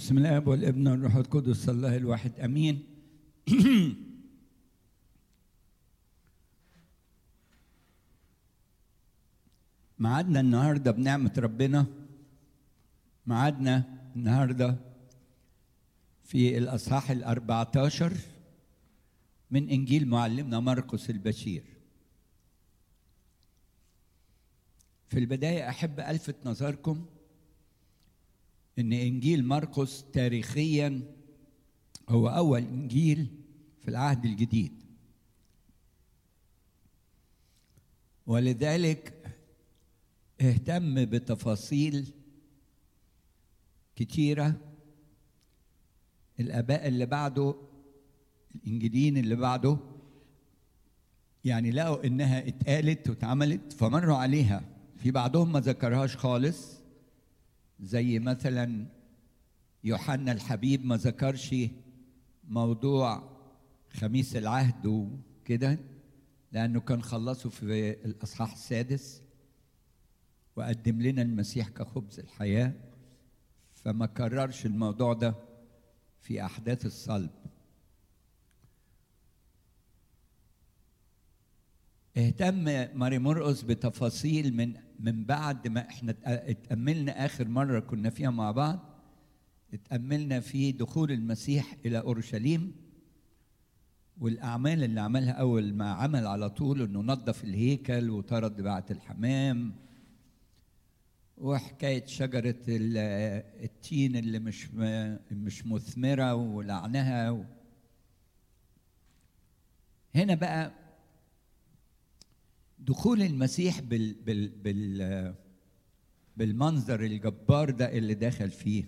بسم الله والابن والروح القدس الله الواحد امين معادنا النهارده بنعمه ربنا معادنا النهارده في الاصحاح ال14 من انجيل معلمنا مرقس البشير في البدايه احب الفت نظركم ان انجيل مرقس تاريخيا هو اول انجيل في العهد الجديد ولذلك اهتم بتفاصيل كتيره الاباء اللي بعده الانجيليين اللي بعده يعني لقوا انها اتقالت واتعملت فمروا عليها في بعضهم ما ذكرهاش خالص زي مثلا يوحنا الحبيب ما ذكرش موضوع خميس العهد وكده لانه كان خلصه في الاصحاح السادس وقدم لنا المسيح كخبز الحياه فما كررش الموضوع ده في احداث الصلب اهتم ماري مرقس بتفاصيل من من بعد ما احنا اتأملنا آخر مرة كنا فيها مع بعض اتأملنا في دخول المسيح إلى أورشليم والأعمال اللي عملها أول ما عمل على طول إنه نظف الهيكل وطرد بعت الحمام وحكاية شجرة التين اللي مش مش مثمرة ولعنها هنا بقى دخول المسيح بال بال بال بالمنظر الجبار ده اللي دخل فيه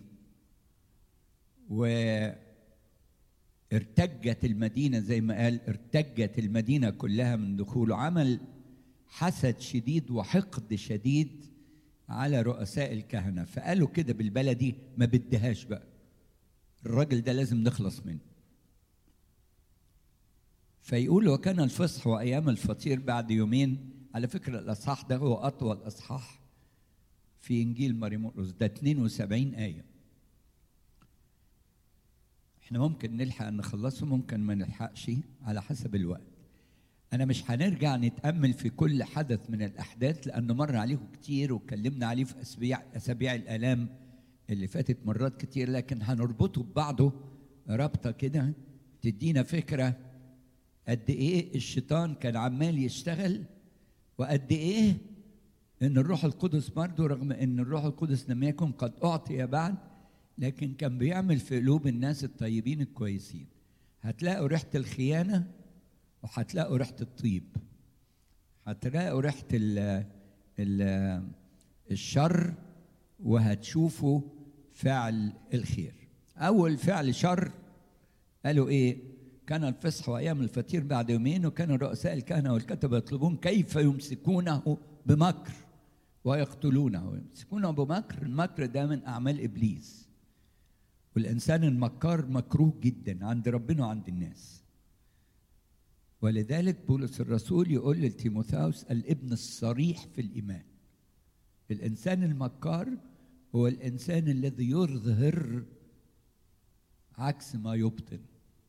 وارتجت المدينة زي ما قال ارتجت المدينة كلها من دخوله عمل حسد شديد وحقد شديد على رؤساء الكهنة فقالوا كده بالبلدي ما بدهاش بقى الراجل ده لازم نخلص منه فيقول وكان الفصح وايام الفطير بعد يومين على فكره الاصحاح ده هو اطول اصحاح في انجيل مريمورقس ده 72 ايه احنا ممكن نلحق نخلصه ممكن ما نلحقش على حسب الوقت انا مش هنرجع نتامل في كل حدث من الاحداث لانه مر عليكم كتير واتكلمنا عليه في اسابيع اسابيع الالام اللي فاتت مرات كتير لكن هنربطه ببعضه رابطه كده تدينا فكره قد ايه الشيطان كان عمال يشتغل وقد ايه ان الروح القدس برضه رغم ان الروح القدس لم يكن قد اعطي بعد لكن كان بيعمل في قلوب الناس الطيبين الكويسين هتلاقوا ريحه الخيانه وهتلاقوا ريحه الطيب هتلاقوا ريحه ال ال الشر وهتشوفوا فعل الخير اول فعل شر قالوا ايه كان الفصح وايام الفطير بعد يومين وكان رؤساء الكهنه والكتبه يطلبون كيف يمسكونه بمكر ويقتلونه يمسكونه بمكر المكر ده من اعمال ابليس والانسان المكار مكروه جدا عند ربنا وعند الناس ولذلك بولس الرسول يقول لتيموثاوس الابن الصريح في الايمان الانسان المكار هو الانسان الذي يظهر عكس ما يبطن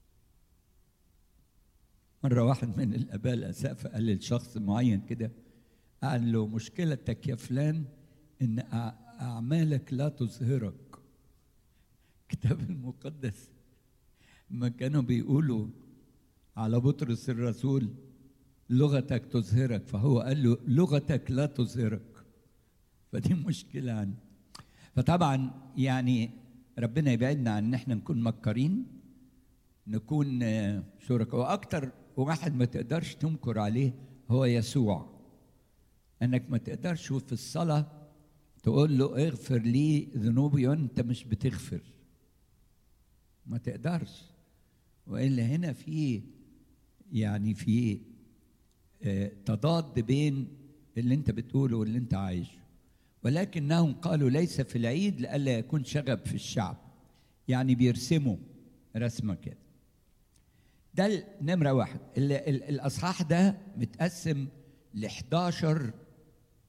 مرة واحد من الآباء الأسافة قال لشخص معين كده قال له مشكلتك يا فلان إن أعمالك لا تظهرك الكتاب المقدس ما كانوا بيقولوا على بطرس الرسول لغتك تظهرك فهو قال له لغتك لا تظهرك فدي مشكلة عنه فطبعا يعني ربنا يبعدنا عن ان احنا نكون مكرين نكون شركاء واكتر واحد ما تقدرش تنكر عليه هو يسوع انك ما تقدرش في الصلاه تقول له اغفر لي ذنوبي وانت مش بتغفر ما تقدرش والا هنا في يعني في تضاد بين اللي انت بتقوله واللي انت عايشه ولكنهم قالوا ليس في العيد لئلا يكون شغب في الشعب يعني بيرسموا رسمه كده ده نمرة واحد الأصحاح ده متقسم ل 11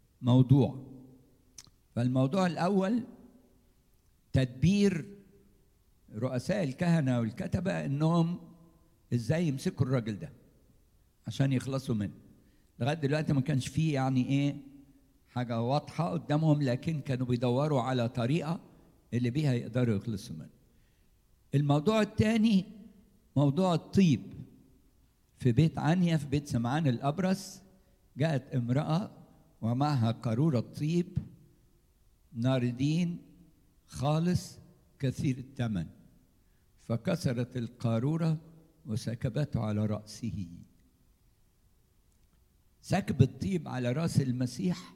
موضوع فالموضوع الأول تدبير رؤساء الكهنة والكتبة إنهم إزاي يمسكوا الراجل ده عشان يخلصوا منه لغاية دلوقتي ما كانش فيه يعني إيه حاجة واضحة قدامهم لكن كانوا بيدوروا على طريقة اللي بيها يقدروا يخلصوا منه الموضوع الثاني موضوع الطيب في بيت عنيا في بيت سمعان الأبرص جاءت امرأة ومعها قارورة طيب ناردين خالص كثير الثمن فكسرت القارورة وسكبته على رأسه سكب الطيب على رأس المسيح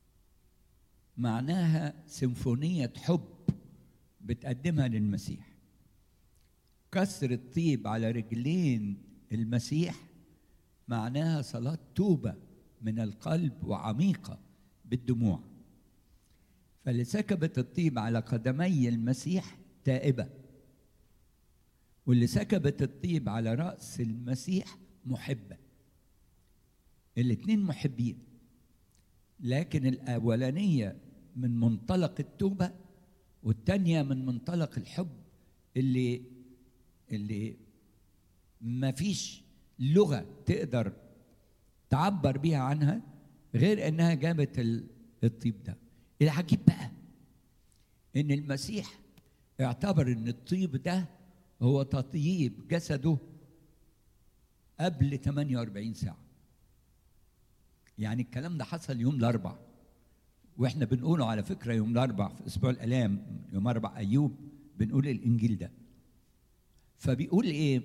معناها سيمفونية حب بتقدمها للمسيح كسر الطيب على رجلين المسيح معناها صلاة توبة من القلب وعميقة بالدموع فاللي سكبت الطيب على قدمي المسيح تائبة واللي سكبت الطيب على رأس المسيح محبة الاتنين محبين لكن الأولانية من منطلق التوبة والتانية من منطلق الحب اللي اللي ما فيش لغة تقدر تعبر بيها عنها غير انها جابت الطيب ده العجيب بقى ان المسيح اعتبر ان الطيب ده هو تطيب جسده قبل 48 ساعة يعني الكلام ده حصل يوم الأربع واحنا بنقوله على فكرة يوم الأربع في أسبوع الآلام يوم أربع أيوب بنقول الإنجيل ده فبيقول إيه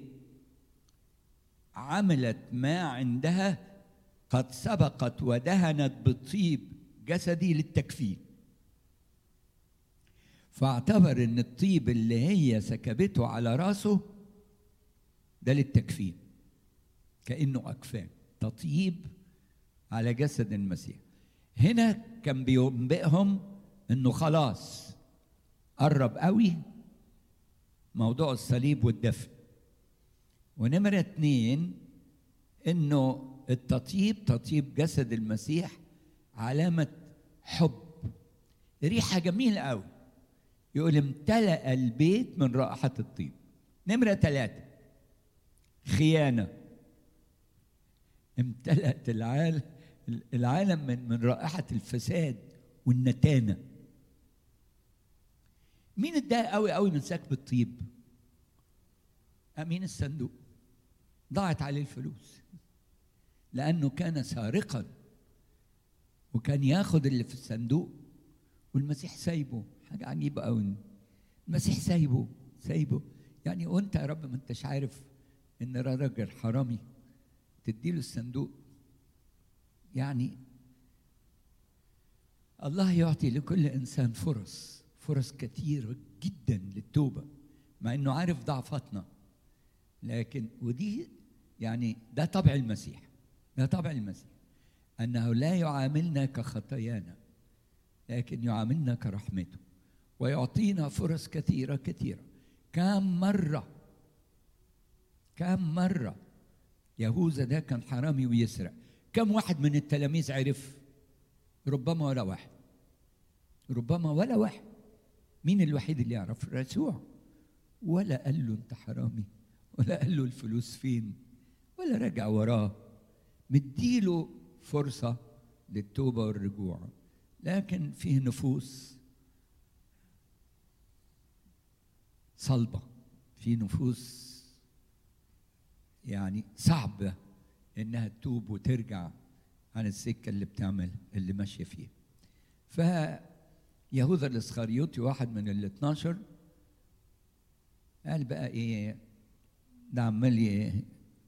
عملت ما عندها قد سبقت ودهنت بطيب جسدي للتكفين فاعتبر ان الطيب اللي هي سكبته على راسه ده للتكفين كانه اكفان تطيب على جسد المسيح هنا كان بينبئهم انه خلاص قرب قوي موضوع الصليب والدفن ونمرة اتنين انه التطيب تطيب جسد المسيح علامة حب ريحة جميلة قوي يقول امتلأ البيت من رائحة الطيب نمرة ثلاثة خيانة امتلأت العالم العالم من من رائحة الفساد والنتانة مين اتضايق قوي قوي من سكب الطيب؟ أمين الصندوق ضاعت عليه الفلوس لأنه كان سارقا وكان ياخد اللي في الصندوق والمسيح سايبه حاجة عجيبة قوي المسيح سايبه سايبه يعني وانت يا رب ما انتش عارف ان راجل حرامي تديله الصندوق يعني الله يعطي لكل انسان فرص فرص كثيره جدا للتوبه مع انه عارف ضعفاتنا لكن ودي يعني ده طبع المسيح ده طبع المسيح انه لا يعاملنا كخطايانا لكن يعاملنا كرحمته ويعطينا فرص كثيره كثيره كم مره كم مره يهوذا ده كان حرامي ويسرق كم واحد من التلاميذ عرف ربما ولا واحد ربما ولا واحد مين الوحيد اللي يعرف يسوع ولا قال له انت حرامي ولا قال له الفلوس فين ولا رجع وراه مديله فرصة للتوبة والرجوع لكن فيه نفوس صلبة في نفوس يعني صعبة انها تتوب وترجع عن السكة اللي بتعمل اللي ماشية فيها فيهوذا الاسخريوطي واحد من ال 12 قال بقى ايه ده عمال ي-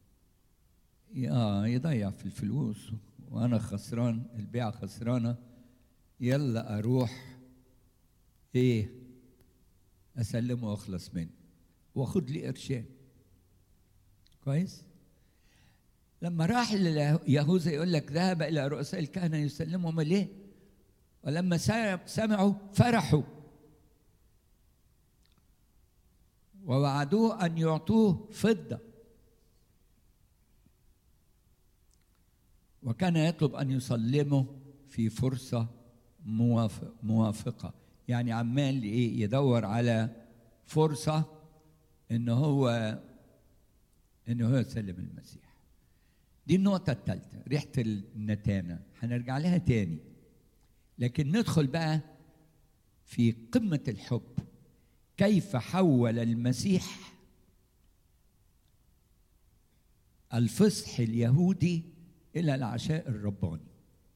اه يضيع في الفلوس وانا خسران البيعه خسرانه يلا اروح ايه اسلمه واخلص منه واخد لي قرشين كويس لما راح يهوذا يقول لك ذهب الى رؤساء الكهنه يسلمهم ليه ولما سمعوا فرحوا ووعدوه ان يعطوه فضه وكان يطلب ان يسلمه في فرصه موافق موافقه يعني عمال ايه يدور على فرصه ان هو ان هو يسلم المسيح دي النقطة الثالثة ريحة النتانة هنرجع لها تاني لكن ندخل بقى في قمة الحب كيف حول المسيح الفصح اليهودي إلى العشاء الرباني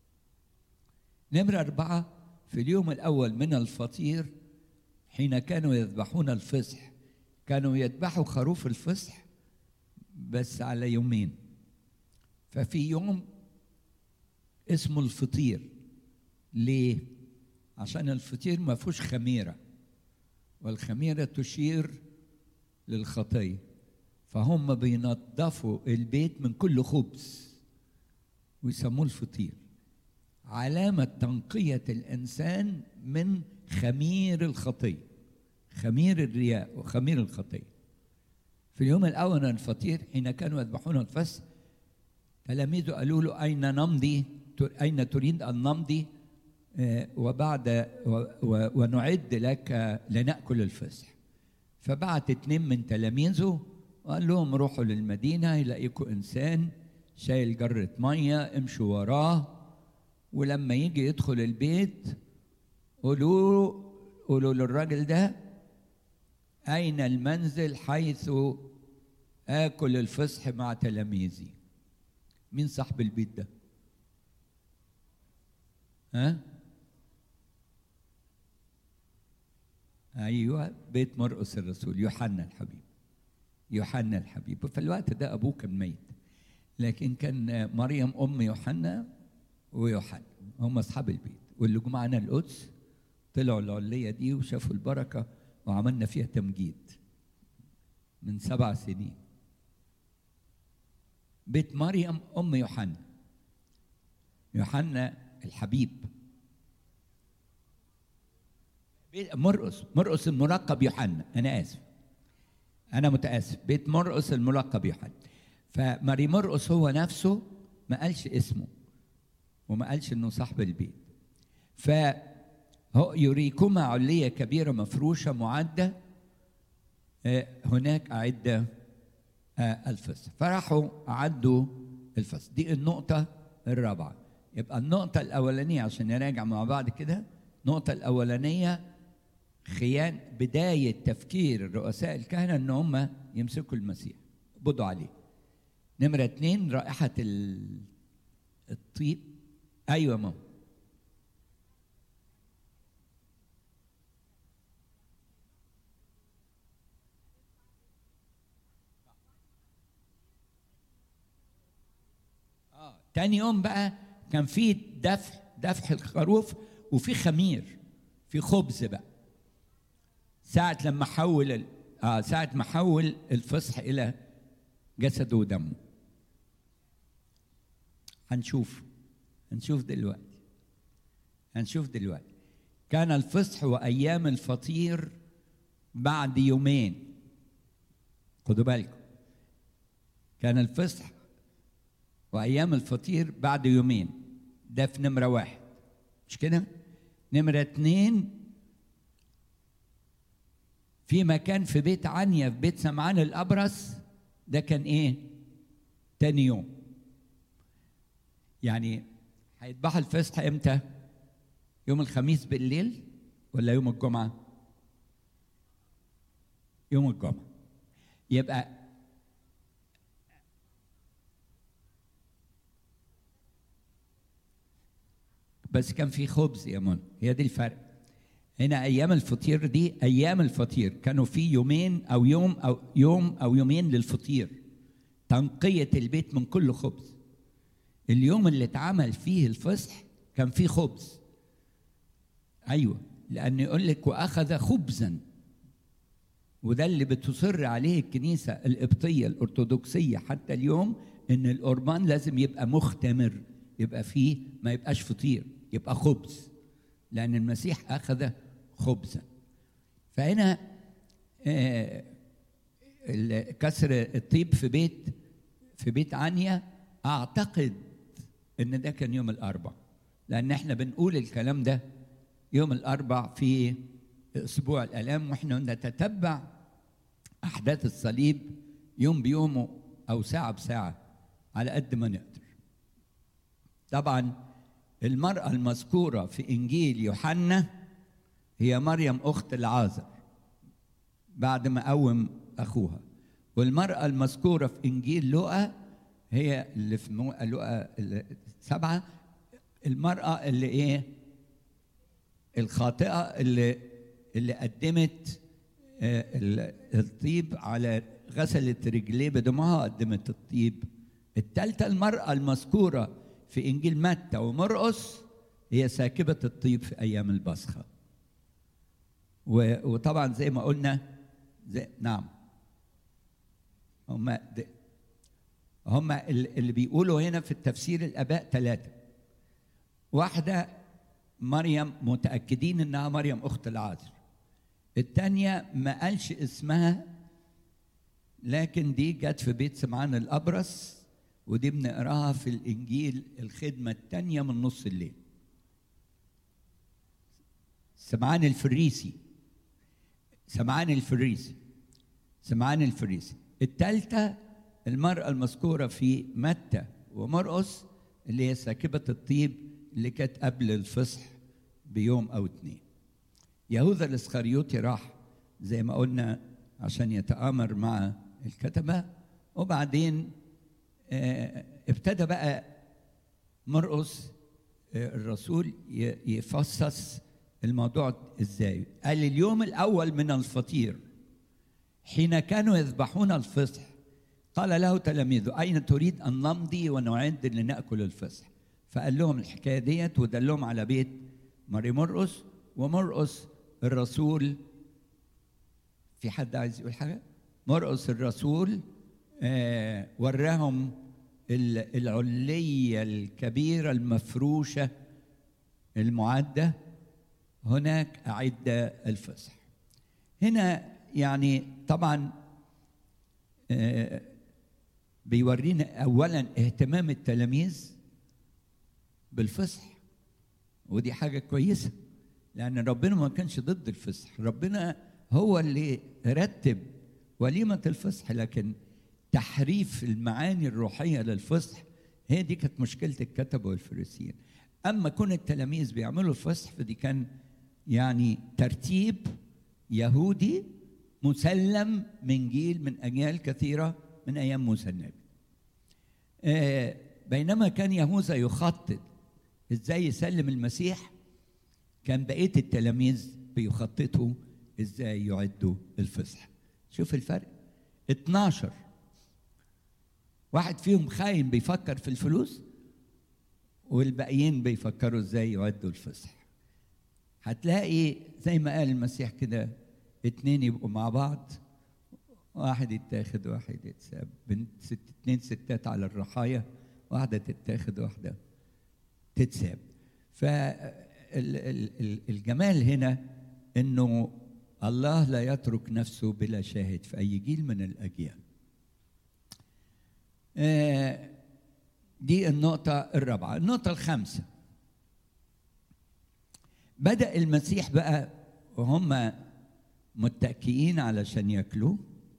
نمرة أربعة في اليوم الأول من الفطير حين كانوا يذبحون الفصح كانوا يذبحوا خروف الفصح بس على يومين ففي يوم اسمه الفطير ليه؟ عشان الفطير ما فيهوش خميرة والخميرة تشير للخطية فهم بينظفوا البيت من كل خبز ويسموه الفطير علامة تنقية الإنسان من خمير الخطية خمير الرياء وخمير الخطية في اليوم الأول من الفطير حين كانوا يذبحون الفس تلاميذه قالوا له أين نمضي أين تريد أن نمضي وبعد ونعد لك لنأكل الفصح فبعت اتنين من تلاميذه وقال لهم روحوا للمدينة يلاقيكم إنسان شايل جرة مية امشوا وراه ولما يجي يدخل البيت قولوا قولوا للراجل ده أين المنزل حيث آكل الفصح مع تلاميذي مين صاحب البيت ده ها ايوه بيت مرقس الرسول يوحنا الحبيب يوحنا الحبيب في الوقت ده ابوه كان ميت لكن كان مريم ام يوحنا ويوحنا هم اصحاب البيت واللي جم معانا القدس طلعوا العليه دي وشافوا البركه وعملنا فيها تمجيد من سبع سنين بيت مريم ام يوحنا يوحنا الحبيب مرقس مرقس الملقب يوحنا انا اسف انا متاسف بيت مرقس الملقب يوحنا فماري مرقس هو نفسه ما قالش اسمه وما قالش انه صاحب البيت ف يريكما علية كبيرة مفروشة معدة هناك أعد الفصل فراحوا أعدوا الفصل دي النقطة الرابعة يبقى النقطة الأولانية عشان نراجع مع بعض كده النقطة الأولانية خيان بداية تفكير رؤساء الكهنة إن هم يمسكوا المسيح بدوا عليه نمرة اتنين رائحة الطيب أيوة ماما تاني يوم بقى كان في دفع دفع الخروف وفي خمير في خبز بقى ساعة لما حول ال... آه ساعة ما حول الفصح إلى جسده ودمه هنشوف هنشوف دلوقتي هنشوف دلوقتي كان الفصح وأيام الفطير بعد يومين خدوا بالكم كان الفصح وايام الفطير بعد يومين ده في نمره واحد مش كده نمره اتنين في مكان في بيت عنيا في بيت سمعان الابرص ده كان ايه تاني يوم يعني هيذبحوا الفصح امتى يوم الخميس بالليل ولا يوم الجمعه يوم الجمعه يبقى بس كان في خبز يا من هي دي الفرق هنا ايام الفطير دي ايام الفطير كانوا في يومين او يوم او يوم او يومين للفطير تنقيه البيت من كل خبز اليوم اللي اتعمل فيه الفصح كان فيه خبز ايوه لان يقول لك واخذ خبزا وده اللي بتصر عليه الكنيسه القبطيه الارثوذكسيه حتى اليوم ان القربان لازم يبقى مختمر يبقى فيه ما يبقاش فطير يبقى خبز لأن المسيح أخذ خبزا فهنا آه كسر الطيب في بيت في بيت عنيا أعتقد إن ده كان يوم الأربع لأن إحنا بنقول الكلام ده يوم الأربع في أسبوع الآلام وإحنا نتتبع أحداث الصليب يوم بيومه أو ساعة بساعة على قد ما نقدر طبعا المرأة المذكورة في إنجيل يوحنا هي مريم أخت العازر بعد ما قوم أخوها والمرأة المذكورة في إنجيل لوقا هي اللي في لوقا سبعة المرأة اللي إيه الخاطئة اللي اللي قدمت الطيب على غسلت رجليه بدمها قدمت الطيب الثالثة المرأة المذكورة في إنجيل متى ومرقس هي ساكبة الطيب في أيام البصخة وطبعا زي ما قلنا زي نعم هم هم اللي بيقولوا هنا في التفسير الآباء ثلاثة واحدة مريم متأكدين إنها مريم أخت العازر الثانية ما قالش اسمها لكن دي جت في بيت سمعان الأبرص ودي بنقراها في الإنجيل الخدمة الثانية من نص الليل سمعان الفريسي سمعان الفريسي سمعان الفريسي الثالثة المرأة المذكورة في متى ومرقس اللي هي ساكبة الطيب اللي كانت قبل الفصح بيوم أو اتنين يهوذا الاسخريوطي راح زي ما قلنا عشان يتآمر مع الكتبة وبعدين ابتدى بقى مرقس الرسول يفصص الموضوع ازاي قال اليوم الاول من الفطير حين كانوا يذبحون الفصح قال له تلاميذه اين تريد ان نمضي ونعد لناكل الفصح فقال لهم الحكايه ديت ودلهم على بيت ماري مرقس ومرقس الرسول في حد عايز يقول حاجه مرقس الرسول آه وراهم العلية الكبيرة المفروشة المعدة هناك أعد الفصح هنا يعني طبعا آه بيورينا أولا اهتمام التلاميذ بالفصح ودي حاجة كويسة لأن ربنا ما كانش ضد الفصح ربنا هو اللي رتب وليمة الفصح لكن تحريف المعاني الروحية للفصح هي دي كانت مشكلة الكتبة والفريسيين أما كون التلاميذ بيعملوا الفصح فدي كان يعني ترتيب يهودي مسلم من جيل من أجيال كثيرة من أيام موسى النبي آه بينما كان يهوذا يخطط ازاي يسلم المسيح كان بقيه التلاميذ بيخططوا ازاي يعدوا الفصح شوف الفرق 12 واحد فيهم خاين بيفكر في الفلوس والباقيين بيفكروا ازاي يعدوا الفصح هتلاقي زي ما قال المسيح كده اتنين يبقوا مع بعض واحد يتاخد واحد يتساب بنت ست اتنين ستات على الرحايا واحدة تتاخد واحدة تتساب فالجمال هنا انه الله لا يترك نفسه بلا شاهد في اي جيل من الاجيال دي النقطة الرابعة النقطة الخامسة بدأ المسيح بقى وهم متكئين علشان ياكلوا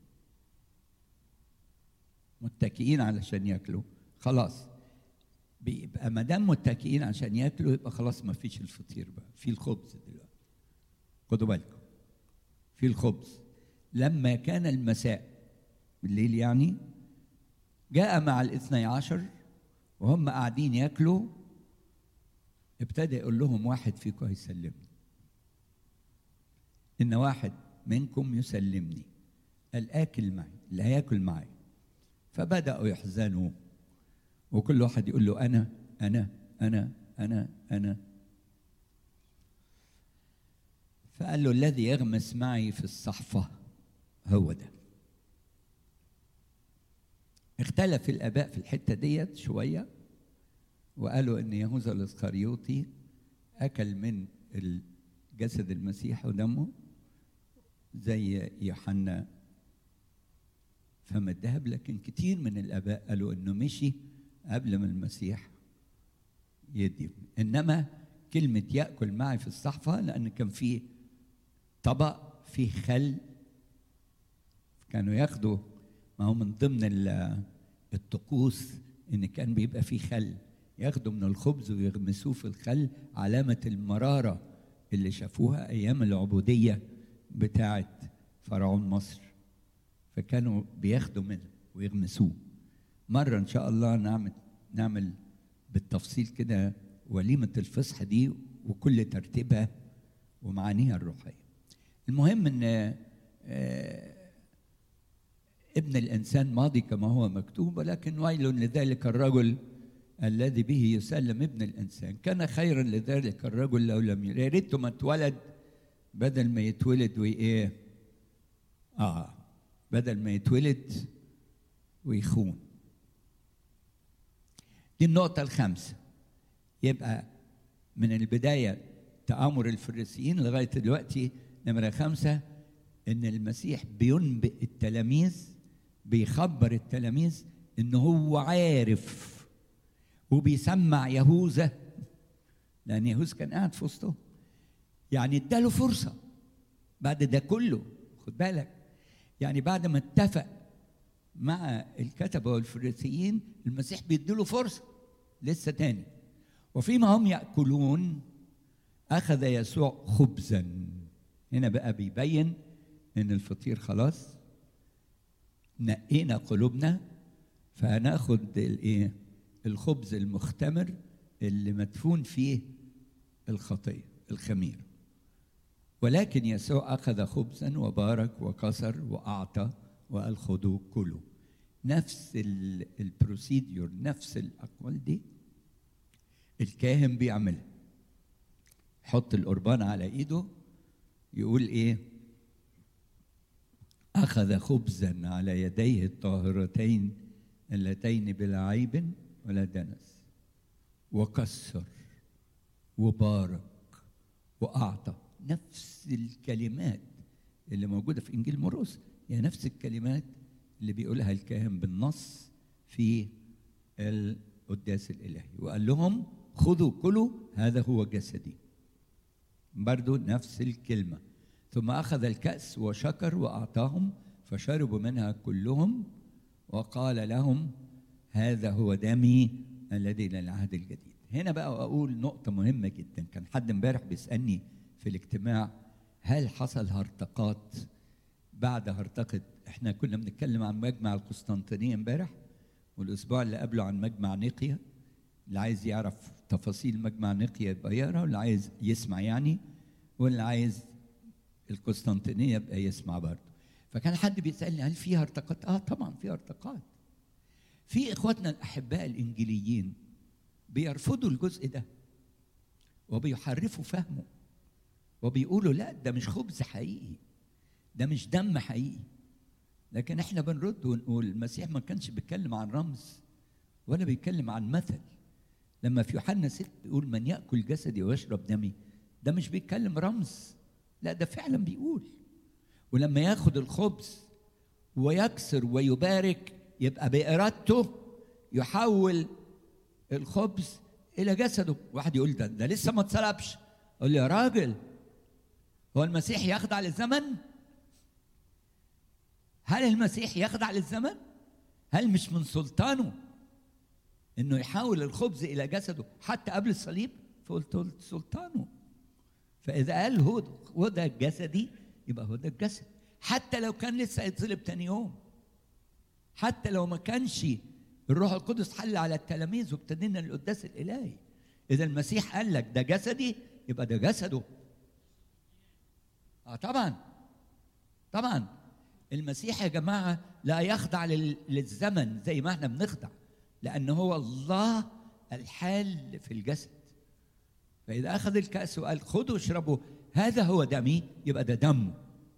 متكئين علشان ياكلوا خلاص بيبقى ما دام متكئين عشان ياكلوا يبقى خلاص ما فيش الفطير بقى في الخبز دلوقتي خدوا بالكم في الخبز لما كان المساء بالليل يعني جاء مع الاثني عشر وهم قاعدين ياكلوا ابتدى يقول لهم واحد فيكم هيسلمني ان واحد منكم يسلمني الاكل معي اللي هياكل معي فبداوا يحزنوا وكل واحد يقول له انا انا انا انا انا فقال له الذي يغمس معي في الصحفه هو ده اختلف الاباء في الحته ديت شويه وقالوا ان يهوذا الاسخريوطي اكل من جسد المسيح ودمه زي يوحنا فم الذهب لكن كتير من الاباء قالوا انه مشي قبل ما المسيح يدي انما كلمه ياكل معي في الصحفه لان كان في طبق فيه خل كانوا ياخدوا ما هو من ضمن ال- الطقوس ان كان بيبقى فيه خل ياخدوا من الخبز ويغمسوه في الخل علامة المرارة اللي شافوها أيام العبودية بتاعة فرعون مصر فكانوا بياخدوا منه ويغمسوه مرة إن شاء الله نعمل نعمل بالتفصيل كده وليمة الفصح دي وكل ترتيبها ومعانيها الروحية المهم إن آه، ابن الإنسان ماضي كما هو مكتوب ولكن ويل لذلك الرجل الذي به يسلم ابن الإنسان كان خيرا لذلك الرجل لو لم ير- يا ريته ما اتولد بدل ما يتولد وإيه آه بدل ما يتولد ويخون دي النقطة الخامسة يبقى من البداية تآمر الفريسيين لغاية دلوقتي نمرة خمسة إن المسيح بينبئ التلاميذ بيخبر التلاميذ إن هو عارف وبيسمع يهوذا لأن يهوذا كان قاعد في وسطهم يعني اداله فرصة بعد ده كله خد بالك يعني بعد ما اتفق مع الكتبة والفريسيين المسيح بيديله فرصة لسه تاني وفيما هم يأكلون أخذ يسوع خبزا هنا بقى بيبين إن الفطير خلاص نقينا قلوبنا فهناخد الايه الخبز المختمر اللي مدفون فيه الخطيه الخمير ولكن يسوع اخذ خبزا وبارك وكسر واعطى وقال خذوا كلوا نفس ال- البروسيديور نفس الاقوال دي الكاهن بيعملها يحط القربان على ايده يقول ايه أخذ خبزا على يديه الطاهرتين اللتين بلا عيب ولا دنس وكسر وبارك وأعطى نفس الكلمات اللي موجودة في إنجيل مرقس هي نفس الكلمات اللي بيقولها الكاهن بالنص في القداس الإلهي وقال لهم خذوا كلوا هذا هو جسدي برضو نفس الكلمة ثم أخذ الكأس وشكر وأعطاهم فشربوا منها كلهم وقال لهم هذا هو دمي الذي للعهد الجديد هنا بقى أقول نقطة مهمة جدا كان حد امبارح بيسألني في الاجتماع هل حصل هرطقات بعد هرطقة احنا كنا بنتكلم عن مجمع القسطنطينية امبارح والأسبوع اللي قبله عن مجمع نيقيا اللي عايز يعرف تفاصيل مجمع نيقيا يبقى يقرا واللي عايز يسمع يعني واللي عايز القسطنطينيه يبقى يسمع برضه فكان حد بيسالني هل في هرطقات؟ اه طبعا في هرطقات في اخواتنا الاحباء الانجيليين بيرفضوا الجزء ده وبيحرفوا فهمه وبيقولوا لا ده مش خبز حقيقي ده مش دم حقيقي لكن احنا بنرد ونقول المسيح ما كانش بيتكلم عن رمز ولا بيتكلم عن مثل لما في يوحنا 6 بيقول من ياكل جسدي ويشرب دمي ده مش بيتكلم رمز لا ده فعلا بيقول ولما ياخد الخبز ويكسر ويبارك يبقى بإرادته يحول الخبز إلى جسده واحد يقول ده ده لسه ما اتصلبش أقول له يا راجل هو المسيح يخضع للزمن هل المسيح يخضع للزمن هل مش من سلطانه انه يحول الخبز الى جسده حتى قبل الصليب فقلت قلت سلطانه فاذا قال هو هو ده جسدي يبقى هو ده الجسد حتى لو كان لسه هيتصلب تاني يوم حتى لو ما كانش الروح القدس حل على التلاميذ وابتدينا القداس الالهي اذا المسيح قال لك ده جسدي يبقى ده جسده اه طبعا طبعا المسيح يا جماعه لا يخضع لل- للزمن زي ما احنا بنخضع لأن هو الله الحال في الجسد فإذا أخذ الكأس وقال خذوا اشربوا هذا هو دمي يبقى ده دمه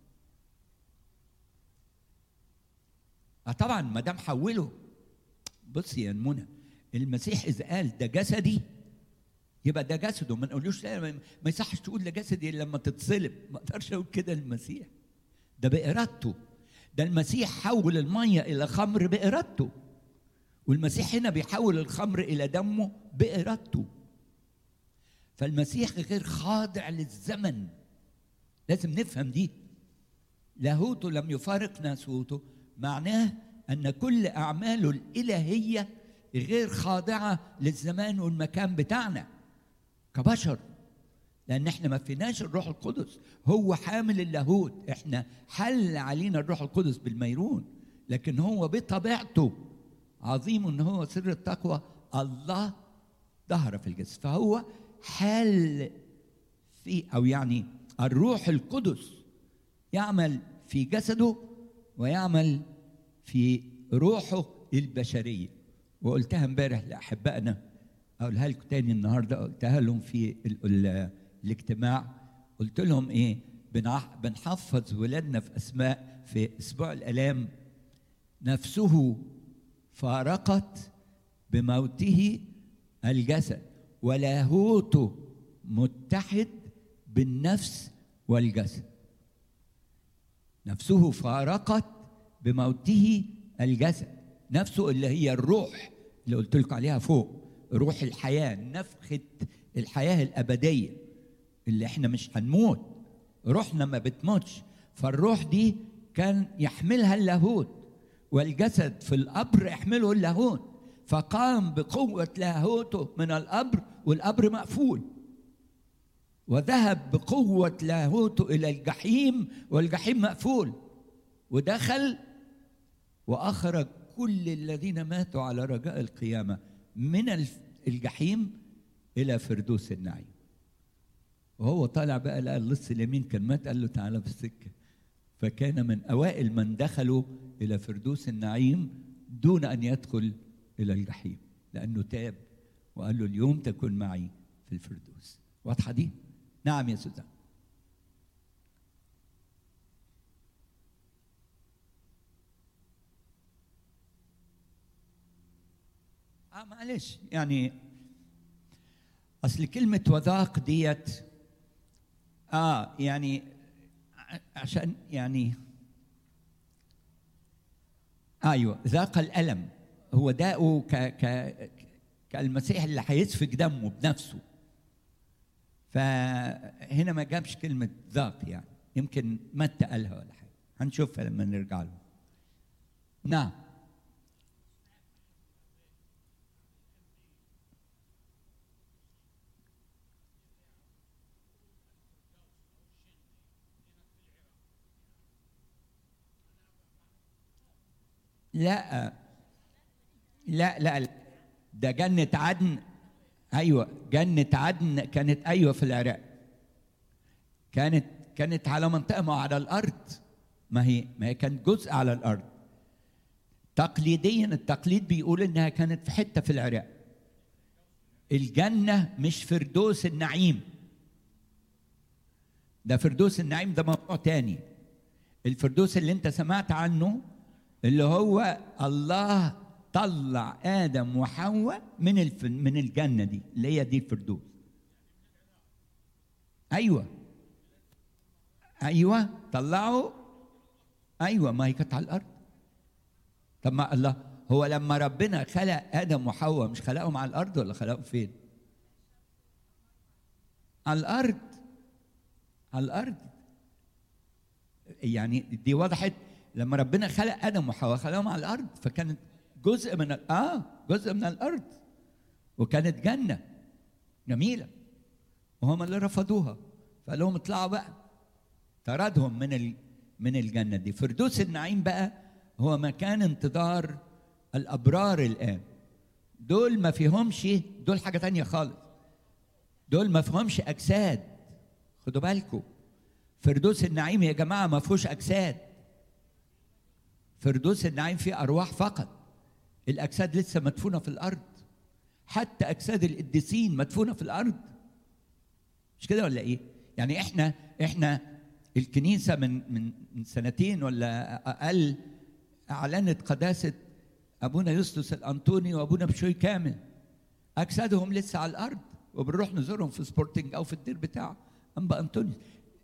آه طبعا ما دام حوله بص يا منى المسيح إذا قال ده جسدي يبقى ده جسده ما نقولوش لا ما ما يصحش تقول ده جسدي إلا لما تتصلب ما اقدرش اقول كده للمسيح ده بإرادته ده المسيح حول المية إلى خمر بإرادته والمسيح هنا بيحول الخمر الى دمه بارادته فالمسيح غير خاضع للزمن لازم نفهم دي لاهوته لم يفارق ناسوته معناه ان كل اعماله الالهيه غير خاضعه للزمان والمكان بتاعنا كبشر لان احنا ما فيناش الروح القدس هو حامل اللاهوت احنا حل علينا الروح القدس بالميرون لكن هو بطبيعته عظيم ان هو سر التقوى الله ظهر في الجسد فهو حال في او يعني الروح القدس يعمل في جسده ويعمل في روحه البشريه وقلتها امبارح لاحبائنا اقولها لكم تاني النهارده قلتها لهم في ال ال الاجتماع قلت لهم ايه بنحفظ ولادنا في اسماء في اسبوع الالام نفسه فارقت بموته الجسد ولاهوته متحد بالنفس والجسد نفسه فارقت بموته الجسد نفسه اللي هي الروح اللي قلت لكم عليها فوق روح الحياة نفخة الحياة الأبدية اللي احنا مش هنموت روحنا ما بتموتش فالروح دي كان يحملها اللاهوت والجسد في القبر يحمله اللاهوت فقام بقوة لاهوته من القبر والقبر مقفول وذهب بقوة لاهوته إلى الجحيم والجحيم مقفول ودخل وأخرج كل الذين ماتوا على رجاء القيامة من الجحيم إلى فردوس النعيم وهو طالع بقى لقى اللص اليمين كان مات قال له تعالى في السكة فكان من أوائل من دخلوا إلى فردوس النعيم دون أن يدخل إلى الجحيم لأنه تاب وقال له اليوم تكون معي في الفردوس واضحة دي؟ نعم يا سوزان آه معلش يعني أصل كلمة وذاق ديت آه يعني عشان يعني أيوه ذاق الألم هو داءه ك ك كالمسيح اللي هيسفك دمه بنفسه فهنا ما جابش كلمة ذاق يعني يمكن متى قالها ولا حاجة هنشوفها لما نرجع له نعم لا لا لا ده جنة عدن ايوه جنة عدن كانت ايوه في العراق كانت كانت على منطقة ما على الارض ما هي ما هي كانت جزء على الارض تقليديا التقليد بيقول انها كانت في حتة في العراق الجنة مش فردوس النعيم ده فردوس النعيم ده موضوع تاني الفردوس اللي انت سمعت عنه اللي هو الله طلع ادم وحواء من الف... من الجنه دي اللي هي دي الفردوس ايوه ايوه طلعوا ايوه ما هي كانت على الارض طب ما الله هو لما ربنا خلق ادم وحواء مش خلقهم على الارض ولا خلقهم فين على الارض على الارض يعني دي وضحت لما ربنا خلق ادم وحواء خلقهم على الارض فكانت جزء من اه جزء من الارض وكانت جنه جميله وهم اللي رفضوها فقال لهم اطلعوا بقى طردهم من ال... من الجنه دي فردوس النعيم بقى هو مكان انتظار الابرار الان دول ما فيهمش دول حاجه تانية خالص دول ما فيهمش اجساد خدوا بالكم فردوس النعيم يا جماعه ما فيهوش اجساد فردوس النعيم فيه ارواح فقط الاجساد لسه مدفونه في الارض حتى اجساد القديسين مدفونه في الارض مش كده ولا ايه يعني احنا احنا الكنيسه من من من سنتين ولا اقل اعلنت قداسه ابونا يوستوس الانطوني وابونا بشوي كامل اجسادهم لسه على الارض وبنروح نزورهم في سبورتنج او في الدير بتاعه انبا انطونيوس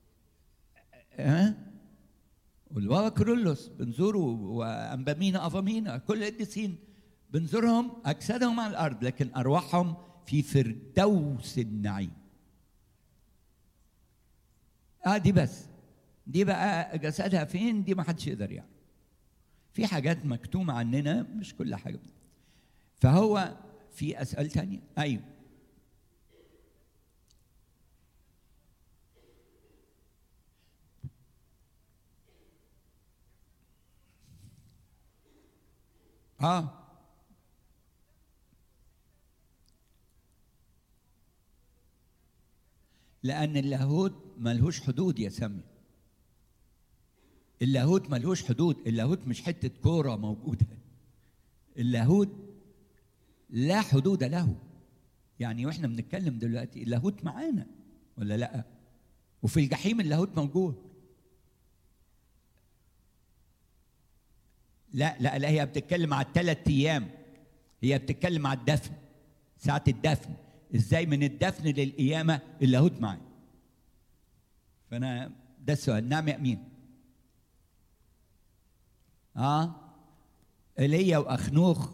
ها والبابا كرولوس بنزوره وانبامينا افامينا كل القديسين بنزورهم اجسادهم على الارض لكن ارواحهم في فردوس النعيم اه دي بس دي بقى جسدها فين دي ما حدش يقدر يعني في حاجات مكتومة عننا مش كل حاجة فهو في أسئلة تانية أيوه اه لأن اللاهوت ملهوش حدود يا سامي اللاهوت ملهوش حدود اللاهوت مش حتة كورة موجودة اللاهوت لا حدود له يعني واحنا بنتكلم دلوقتي اللاهوت معانا ولا لا وفي الجحيم اللاهوت موجود لا لا لا هي بتتكلم على الثلاث ايام هي بتتكلم على الدفن ساعة الدفن ازاي من الدفن للقيامة اللاهوت معي فانا ده السؤال نعم يا امين اه ايليا واخنوخ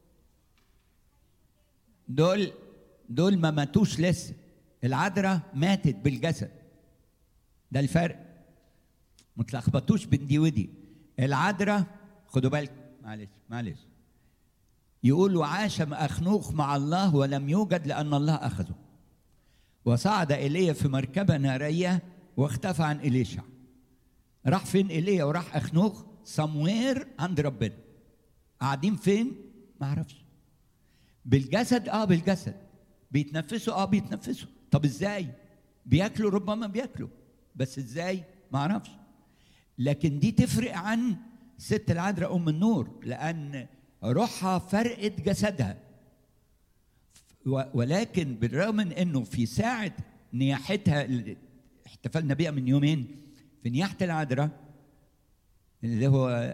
دول دول ما ماتوش لسه العذراء ماتت بالجسد ده الفرق ما تلخبطوش بين دي ودي العذراء خدوا بالكم معلش معلش يقول وعاش أخنوخ مع الله ولم يوجد لأن الله أخذه وصعد إيليا في مركبة نارية واختفى عن إليشع راح فين إيليا وراح أخنوخ سموير عند ربنا قاعدين فين ما اعرفش بالجسد اه بالجسد بيتنفسوا اه بيتنفسوا طب ازاي بياكلوا ربما بياكلوا بس ازاي ما اعرفش لكن دي تفرق عن ست العذراء ام النور لان روحها فرقت جسدها ولكن بالرغم من انه في ساعه نياحتها اللي احتفلنا بيها من يومين في نياحه العذراء اللي هو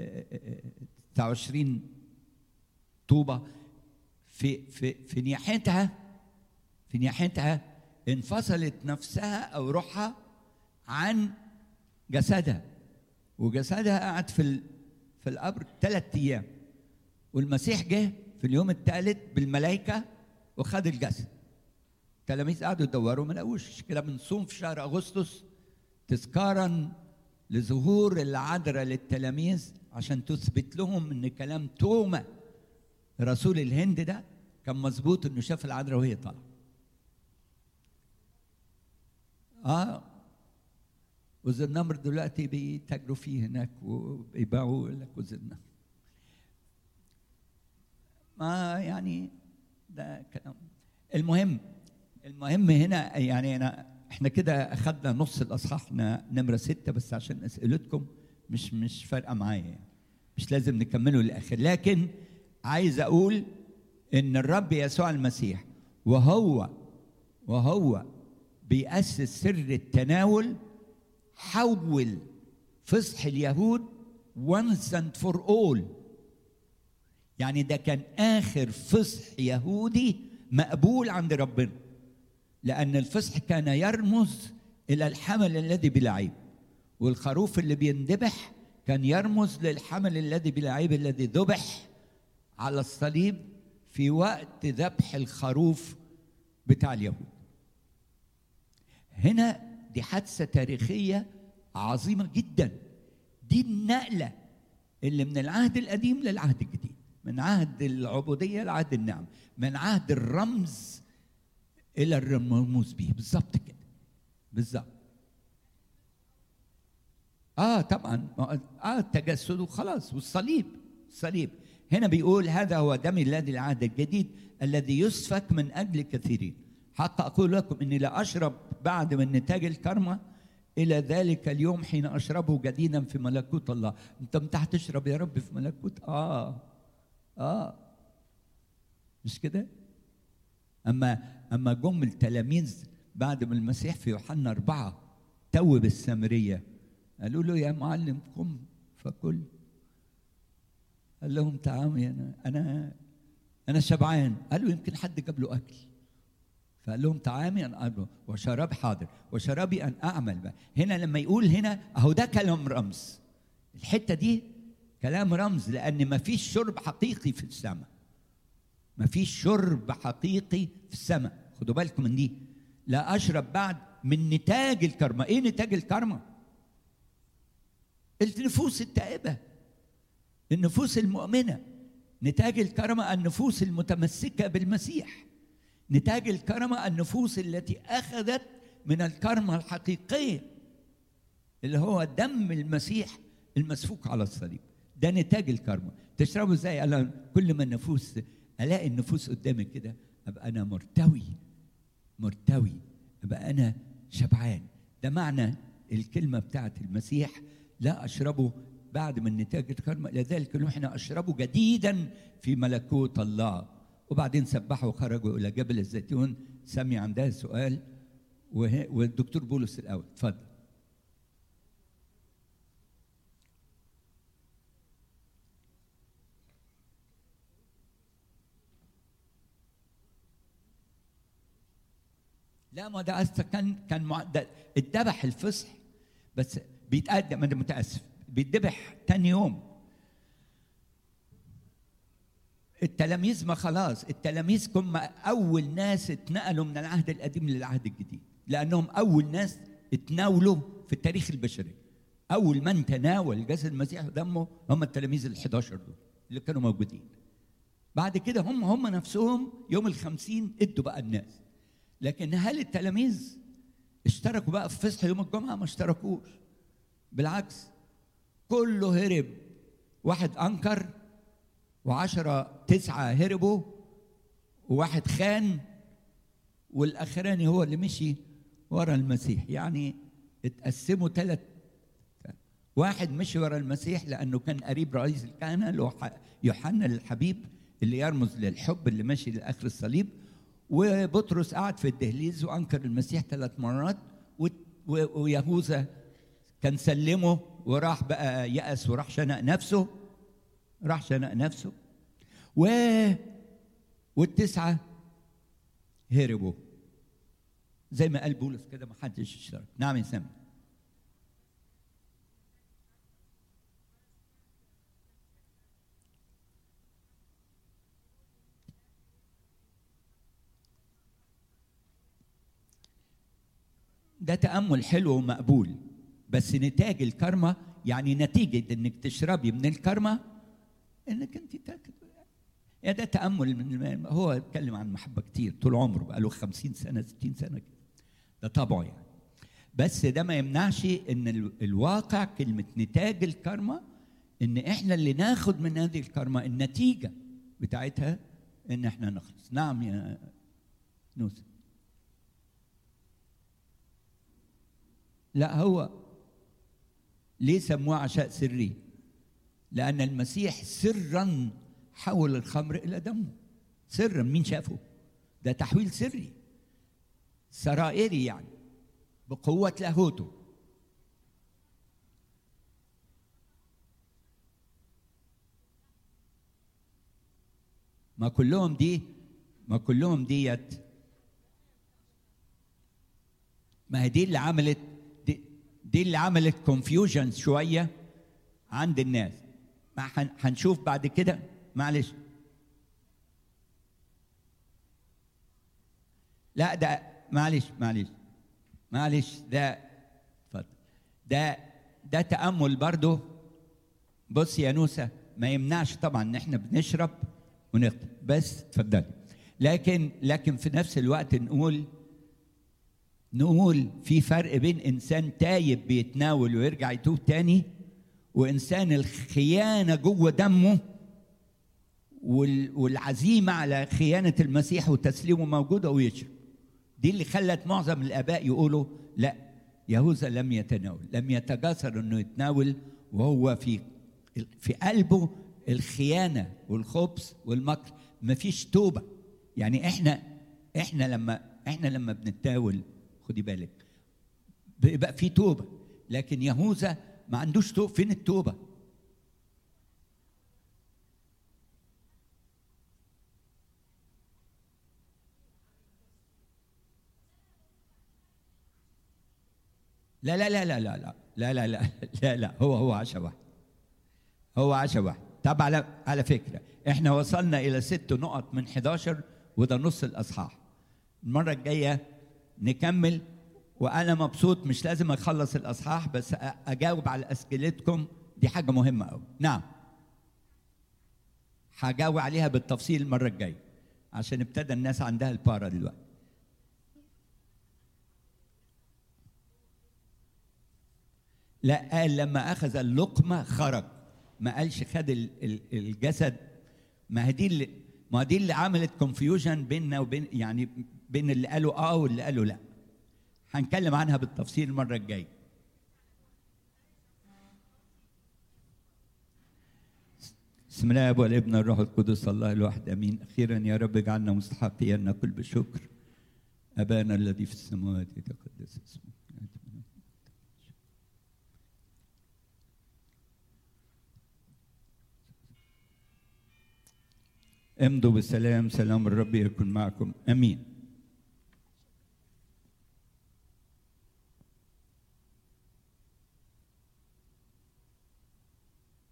29 طوبه في في في نياحتها في نياحتها انفصلت نفسها او روحها عن جسدها وجسدها قعد في في القبر ثلاث ايام والمسيح جه في اليوم الثالث بالملائكه وخد الجسد التلاميذ قعدوا يدوروا ما لقوش كده بنصوم في شهر اغسطس تذكارا لظهور العذراء للتلاميذ عشان تثبت لهم ان كلام توما رسول الهند ده كان مظبوط انه شاف العذراء وهي طالعه اه وز النمر دلوقتي بيتاجروا فيه هناك وبيبيعوا لك وز النمر ما يعني ده كلام المهم المهم هنا يعني انا احنا كده اخذنا نص الاصحاح نمره سته بس عشان اسئلتكم مش مش فارقه معايا يعني مش لازم نكمله للاخر لكن عايز اقول ان الرب يسوع المسيح وهو وهو بيأسس سر التناول حول فصح اليهود once and for all يعني ده كان آخر فصح يهودي مقبول عند ربنا لأن الفصح كان يرمز إلى الحمل الذي بلا عيب والخروف اللي بيندبح كان يرمز للحمل الذي بلا عيب الذي ذبح على الصليب في وقت ذبح الخروف بتاع اليهود هنا دي حادثة تاريخية عظيمة جدا دي النقلة اللي من العهد القديم للعهد الجديد من عهد العبودية لعهد النعم من عهد الرمز إلى الرموز به بالظبط كده بالظبط اه طبعا اه التجسد وخلاص والصليب الصليب هنا بيقول هذا هو دم الذي العهد الجديد الذي يسفك من اجل كثيرين حتى اقول لكم اني لا اشرب بعد من نتاج الكرمه الى ذلك اليوم حين اشربه جديدا في ملكوت الله انت متى هتشرب يا رب في ملكوت اه اه مش كده اما اما جم التلاميذ بعد ما المسيح في يوحنا أربعة توب السامرية قالوا له يا معلم قم فكل قال لهم تعالوا أنا أنا أنا شبعان قالوا يمكن حد جاب له أكل فقال لهم طعامي أن أربه وشراب حاضر وشرابي أن أعمل بقى هنا لما يقول هنا أهو ده كلام رمز الحتة دي كلام رمز لأن ما فيش شرب حقيقي في السماء ما فيش شرب حقيقي في السماء خدوا بالكم من دي لا أشرب بعد من نتاج الكرمة إيه نتاج الكرمة النفوس التائبة النفوس المؤمنة نتاج الكرمة النفوس المتمسكة بالمسيح نتاج الكرمة النفوس التي أخذت من الكرمة الحقيقية اللي هو دم المسيح المسفوك على الصليب ده نتاج الكرمة تشربوا ازاي انا كل ما النفوس الاقي النفوس قدامي كده ابقى انا مرتوي مرتوي ابقى انا شبعان ده معنى الكلمة بتاعت المسيح لا أشربه بعد من نتاج الكرمة لذلك نحن أشربه جديدا في ملكوت الله وبعدين سبحوا وخرجوا إلى جبل الزيتون سامي عندها سؤال والدكتور بولس الأول اتفضل لا ما ده كان كان مع... ده اتذبح الفصح بس بيتقدم انا متاسف بيتذبح تاني يوم التلاميذ ما خلاص التلاميذ هم اول ناس اتنقلوا من العهد القديم للعهد الجديد لانهم اول ناس اتناولوا في التاريخ البشري اول من تناول جسد المسيح ودمه هم التلاميذ ال 11 دول اللي كانوا موجودين بعد كده هم هم نفسهم يوم الخمسين ادوا بقى الناس لكن هل التلاميذ اشتركوا بقى في فصح يوم الجمعة ما اشتركوش بالعكس كله هرب واحد أنكر وعشرة تسعة هربوا وواحد خان والأخراني هو اللي مشي ورا المسيح يعني اتقسموا ثلاث واحد مشي ورا المسيح لأنه كان قريب رئيس الكهنة اللي هو يوحنا الحبيب اللي يرمز للحب اللي ماشي لآخر الصليب وبطرس قعد في الدهليز وانكر المسيح ثلاث مرات ويهوذا كان سلمه وراح بقى يأس وراح شنق نفسه راح شنق نفسه و والتسعة هربوا زي ما قال بولس كده ما حدش اشترك نعم يا سامي ده تأمل حلو ومقبول بس نتاج الكرمة يعني نتيجة انك تشربي من الكرمة انك انت تاكل يا ده تأمل من هو اتكلم عن محبة كتير طول عمره بقى له 50 سنة 60 سنة كده ده طبعه يعني بس ده ما يمنعش ان الواقع كلمة نتاج الكرمة ان احنا اللي ناخد من هذه الكرمة النتيجة بتاعتها ان احنا نخلص نعم يا نوسف لا هو ليه سموه عشاء سري لأن المسيح سرا حول الخمر إلى دمه سرا مين شافه ده تحويل سري سرائري يعني بقوة لاهوته ما كلهم دي ما كلهم ديت ما هي دي اللي عملت دي اللي عملت كونفيوجن شويه عند الناس هنشوف بعد كده معلش لا ده معلش معلش معلش ده اتفضل ده ده تأمل برضه بص يا نوسة ما يمنعش طبعا ان احنا بنشرب ونخطب بس اتفضلي لكن لكن في نفس الوقت نقول نقول في فرق بين انسان تايب بيتناول ويرجع يتوب تاني وانسان الخيانه جوه دمه والعزيمه على خيانه المسيح وتسليمه موجوده ويشرب دي اللي خلت معظم الاباء يقولوا لا يهوذا لم يتناول لم يتجاسر انه يتناول وهو في في قلبه الخيانه والخبث والمكر مفيش توبه يعني احنا احنا لما احنا لما بنتناول خدي بالك بيبقى في توبه لكن يهوذا ما عندوش توبه فين التوبه لا لا لا لا لا لا لا لا لا لا لا هو هو عشاء واحد هو عشاء واحد طب على على فكره احنا وصلنا الى ست نقط من 11 وده نص الاصحاح المره الجايه نكمل وانا مبسوط مش لازم اخلص الاصحاح بس أ- اجاوب على اسئلتكم دي حاجه مهمه قوي نعم هجاوب عليها بالتفصيل المره الجايه عشان ابتدى الناس عندها البارا دلوقتي لا قال لما اخذ اللقمه خرج ما قالش خد ال- ال- الجسد ما هي دي اللي ما دي اللي عملت كونفيوجن بيننا وبين يعني بين اللي قالوا اه واللي قالوا لا هنتكلم عنها بالتفصيل المره الجايه بسم الله والابن الروح القدس الله الواحد امين اخيرا يا رب اجعلنا مستحقين ان نقول بشكر ابانا الذي في السماوات يتقدس اسمك يأتي ملكوتك. امضوا بالسلام سلام الرب يكن معكم امين